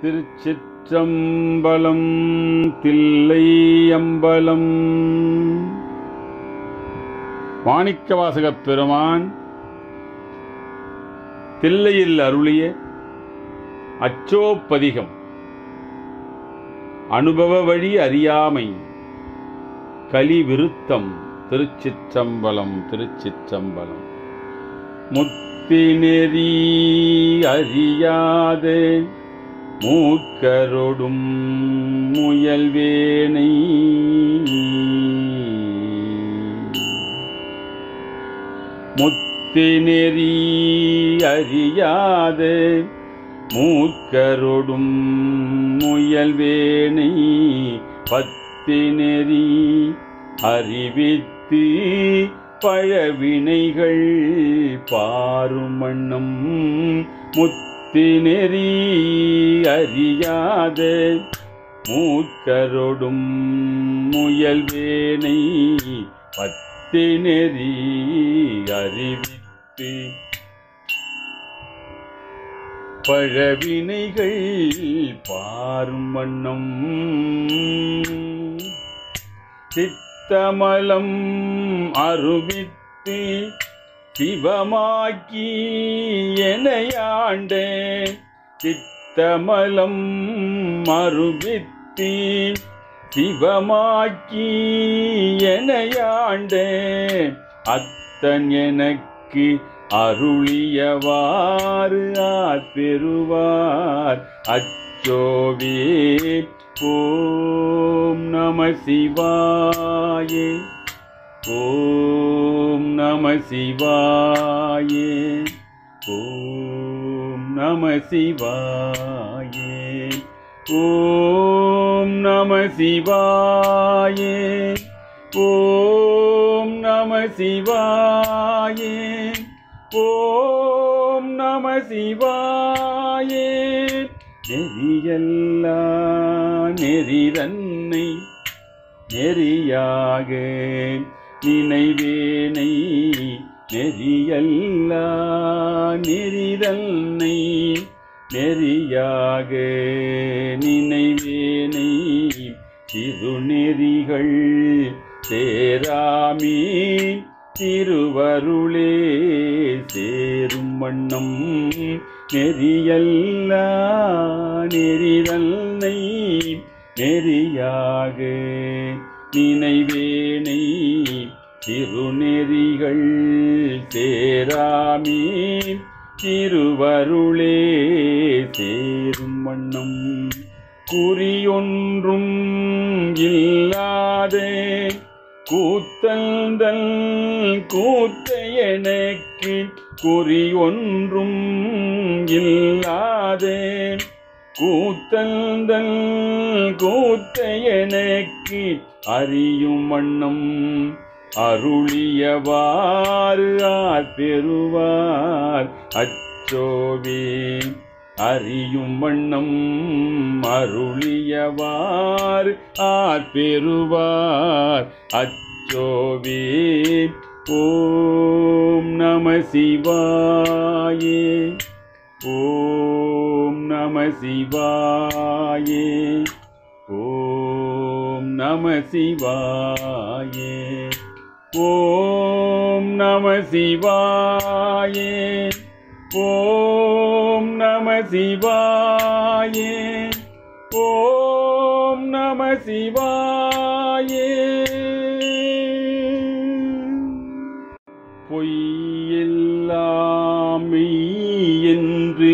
திருச்சிற்றம்பலம் தில்லை அம்பலம் மாணிக்கவாசகப் பெருமான் தில்லையில் அருளிய அச்சோப்பதிகம் அனுபவ வழி அறியாமை கலி விருத்தம் திருச்சிற்றம்பலம் திருச்சிற்றம்பலம் முத்தி நெறி அறியாதே மூக்கரொடும் முயல்வேனை முத்தி நெறி அறியாதே மூக்கரொடும் முயல்வேனை பத்தி நெறி அறிவித்து பழவினைகள் பாரும் வண்ணம் முத்தி நெறி அறியாத மூக்கரொடும் முயல்வேனை பத்தி நெறி அறிவித்து பழவினைகள் பாரும் வண்ணம் சித்தமலம் அருவித்து சிவமாக்கி எனையாண்டே சித்தமலம் அருவித்து சிவமாக்கி எனையாண்டே அத்தன் எனக்கு அருளியவாறு ஆற்பெறுவார் அச்சோவே ஓம் நம சிவாயே ஓம் நம சிவாயே ஓம் நம சிவாயே ஓம் நம சிவாயே ஓம் நம சிவாயே ஓம் நம சிவாயே நெறியல்லா நெறிதன்னை நெறியாக நினைவேனை நெறியல்லா நெறிதன்னை நெறியாக நினைவேனை திருநெறிகள் சேராமி திருவருளே சேரும் வண்ணம் நெறியல்லா நெறிதல்னை நெறியாக நினைவேனை திருநெறிகள் சேராமி திருவருளே சேரும் வண்ணம் குறியொன்றும் இல்லாதே கூத்தல்தல் கூத்த எனக்கு குறி ஒன்றும் இல்லாதே கூத்தல்தல் கூத்த எனக்கு அறியும் வண்ணம் அருளியவாறு ஆற்பெறுவார் அச்சோவே அறியும் வண்ணம் அருளியவார் ஆற்பெறுவார் அச்சோவே ஓம் நம சிவாயே ஓம் நம சிவாயே ஓம் நம சிவாயே ஓம் நம சிவாயே ஓம் நம சிவாயே ஓம் நம சிவாயே பொய்யெல்லாமை என்று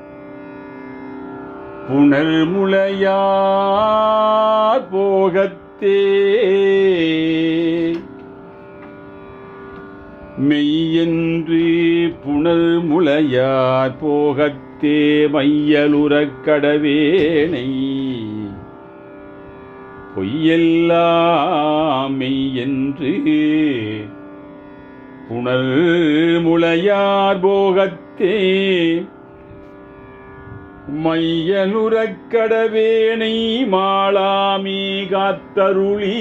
புனர்முளையார் போகத்தே மெய்யென்று புனர்முளையார் போகத்தே மையலுறக் கடவேனை பொய்யெல்லாம் மெய்யென்று புனர்முளையார் போகத்தே மையலுறக் கடவேனை மாளாமி காத்தருளி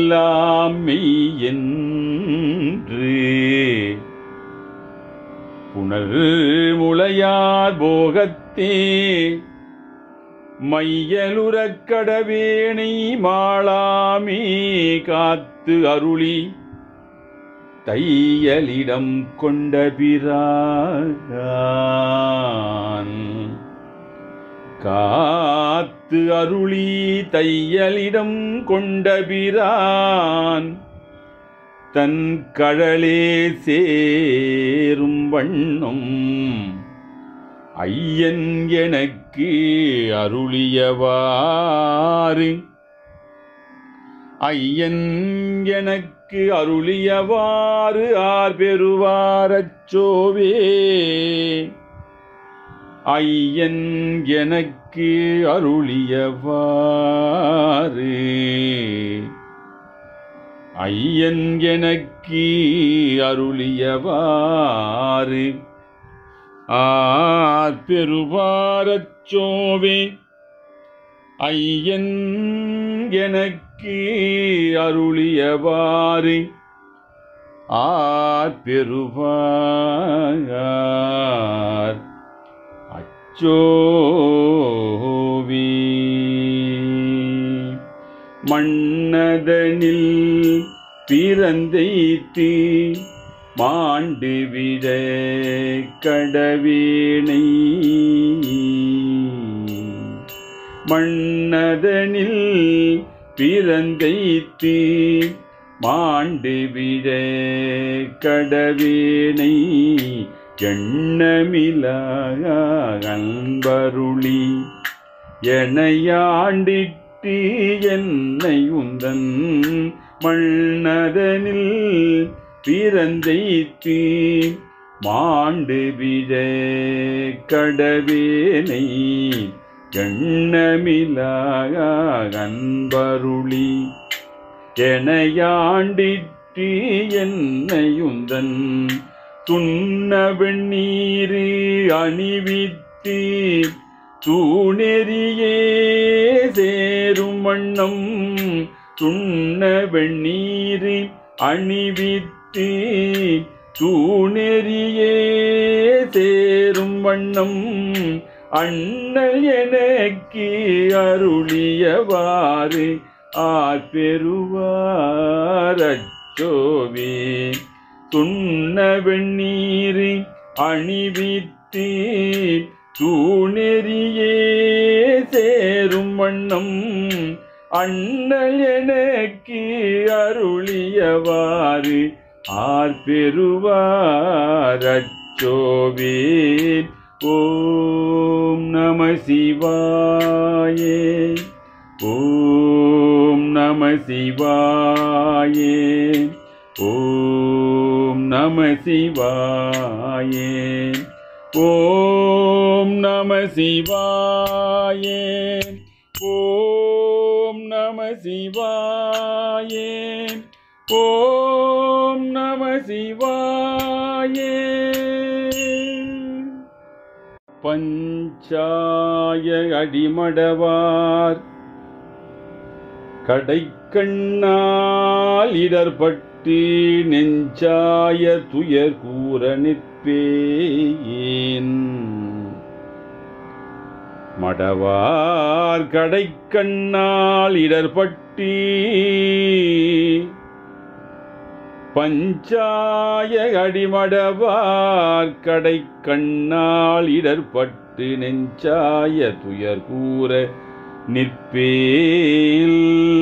பொய்யெல்லாம் மெய் என்று புனல் முளையார் போகத்தே மையலுறக் கடவேணை மாளாமே காத்து அருளி தையலிடம் கொண்ட பிரான் காத்து அருளி தையலிடம் கொண்ட பிரான் தன் கழலே சேரும் வண்ணம் ஐயன் எனக்கு அருளியவாறு ஐயன் எனக்கு அருளியவாறு ஆர் பெறுவாரச் சோவே ஐயன் எனக்கு அருளியவாறு ஐயன் எனக்கு அருளியவாறு ஆர் பெறுவாரச் சோவே ஐயன் எனக்கு அருளியவாறு ஆர் பெறுவார் அச்சோவி மன்னதனில் பிறந்தைத்து மாண்டு விட கடவேணை மன்னதனில் பிறந்தைத்து மாண்டு விட கடவேனை எண்ணமிலா அன்பருளி எனையாண்டிட்டு என்னை உந்தன் மன்னதனில் பிறந்தைத்து மாண்டு விட கடவேனை எண்ணமிலா அன்பருளி எனையாண்டிட்டு என்னையுந்தன் துண்ண வெண்ணீரு அணிவித்து தூணெறியே சேரும் வண்ணம் துண்ண வெண்ணீரு அணிவித்து தூணெறியே சேரும் வண்ணம் அண்ணல் எனக்கு அருளியவாறு ஆற்பெருவாரச்சோவே துண்ண வெண்ணீர் அணிவித்து தூணெறியே சேரும் வண்ணம் அண்ணல் எனக்கு அருளியவாறு ஆற்பெருவாரச்சோவே ஓம் நம சிவாயே ஓம் நம சிவாயே ஓம் நம சிவாயே ஓம் நம சிவாயே ஓம் நம சிவாயே ஓம் நம சிவாயே பஞ்சாய அடிமடவார் கடைக்கண்ணால் இடர்பட்டு நெஞ்சாய துயர் கூற நிற்பேன் மடவார் கடைக்கண்ணால் இடர்பட்டு பஞ்சாய அடிமடவார் கடை கண்ணால் இடர்பட்டு நெஞ்சாய துயர் கூற நிற்பேல்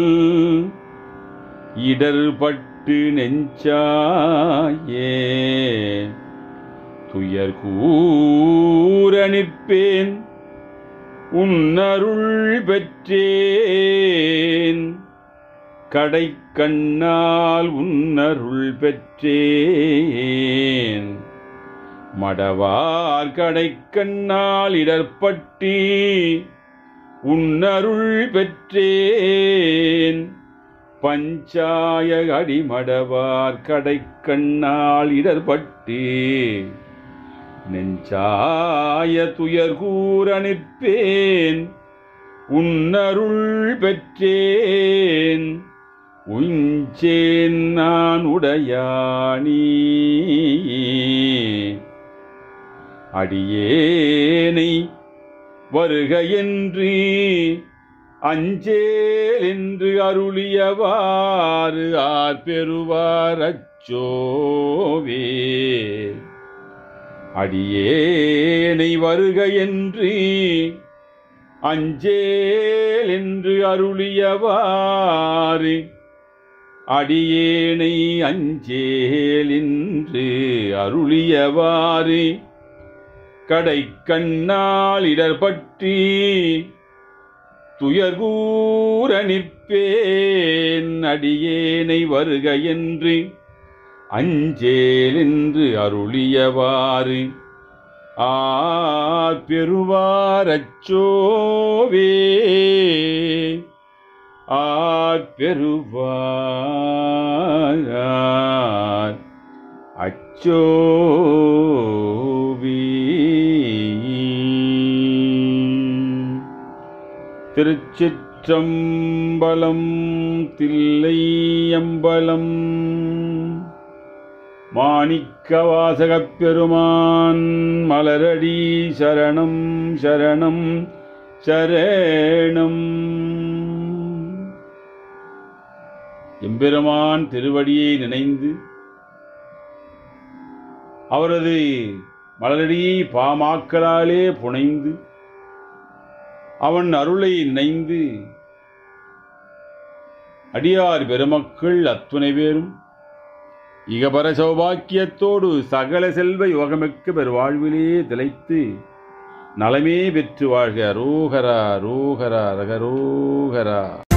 இடர்பட்டு நெஞ்சாயே துயர் கூற நிற்பேன் உன்னருள் பெற்றேன் கடைக்கண்ணால் உன்னருள் பெற்றேன் மடவார் கடைக்கண்ணால் இடர்பட்டி உன்னருள் பெற்றேன் பஞ்சாய அடிமடவார் கடைக்கண்ணால் இடர்பட்டு நெஞ்சாய துயர் கூற நிற்பேன் உன்னருள் பெற்றேன் உஞ்சேன் நான் உடையானி அடியேனை வருக என்று அஞ்சேல் என்று அருளியவாறு ஆர் பெறுவார் அச்சோவே அடியேனை வருக என்று அஞ்சேல் என்று அருளியவாறு அடியேனை அஞ்சேல் என்று அருளியவாறு கடை கண்ணால் இடர்பற்றி துயர்கூற நிற்பேன் அடியேனை வருக என்று அஞ்சேல் என்று அருளியவாறு ஆர் பெறுவாரச்சோவே ஆர் பெறுவார் அச்சோவி திருச்சிற்றம்பலம் தில்லையம்பலம் மாணிக்கவாசகப் பெருமான் மலரடி சரணம் சரணம் சரணம் எம்பெருமான் திருவடியை நினைந்து அவரது மலரடியை பாமாக்களாலே புனைந்து அவன் அருளை நினைந்து அடியார் பெருமக்கள் அத்துணை பேரும் இகபர சௌபாக்கியத்தோடு சகல செல்வ யோகமிக்க பெருவாழ்விலே திளைத்து நலமே பெற்று வாழ்க ரோகரா ரோகரா ரகரோகரா